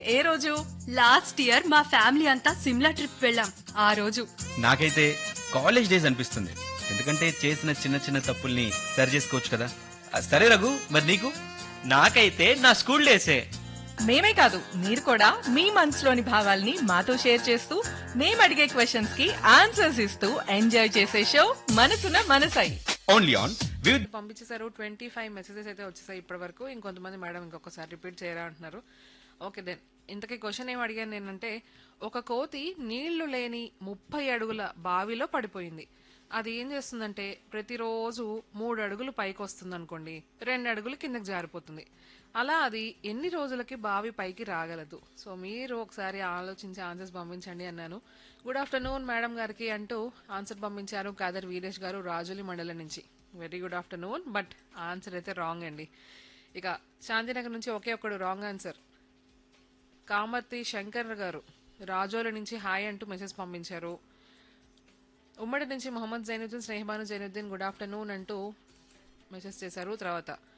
ఏ రోజు last year మా family అంతా సిమ్లా ట్రిప్ వెళ్ళాం ఆ రోజు నాకైతే కాలేజ్ డేస్ అనిపిస్తుంది ఎందుకంటే చేసిన చిన్న చిన్న తప్పుల్ని సరి చేసుకోవచ్చు కదా ఆ, సరే రఘు మరి నీకు నాకైతే నా స్కూల్ డేసే మేమే కాదు మీరు కూడా మీ మనసులోని భావాల్ని మాతో షేర్ చేస్తూ మేము అడిగే క్వశ్చన్స్ కి ఆన్సర్స్ ఇస్తూ ఎంజాయ్ చేసే show Manasuna Manasai only on with పంపించేశారు ట్వంటీ ఫైవ్ మెసేజెస్ అయితే వచ్చేసాయి ఇప్పటి వరకు ఇంకొంతమంది మేడం ఇంకొకసారి రిపీట్ చేయరా అంటున్నారు ఓకే దెన్ ఇంతకీ క్వశ్చన్ ఏం అడిగాను నేనంటే ఒక కోతి నీళ్లు లేని ముప్పై అడుగుల బావిలో పడిపోయింది అది ఏం చేస్తుందంటే ప్రతిరోజు మూడు అడుగులు పైకి వస్తుంది అనుకోండి రెండు అడుగులు కిందకి జారిపోతుంది అలా అది ఎన్ని రోజులకి బావి పైకి రాగలదు సో మీరు ఒకసారి ఆలోచించి ఆన్సర్స్ పంపించండి అన్నాను గుడ్ ఆఫ్టర్నూన్ మేడం గారికి అంటూ ఆన్సర్ పంపించారు కాదర్ వీరేష్ గారు రాజులి మండలం నుంచి very good afternoon but answer అయితే రాంగ్ అండి ఇక శాంతినగర్ నుంచి ఒకే ఒక్కడు రాంగ్ ఆన్సర్ కామర్తి శంకర్ గారు రాజోల నుంచి హాయ్ అంటూ మెసేజ్ పంపించారు ఉమ్మడి నుంచి మొహమ్మద్ జైనుద్దీన్ స్నేహబాను జైనుద్దీన్ గుడ్ ఆఫ్టర్నూన్ అంటూ మెసేజ్ చేశారు తర్వాత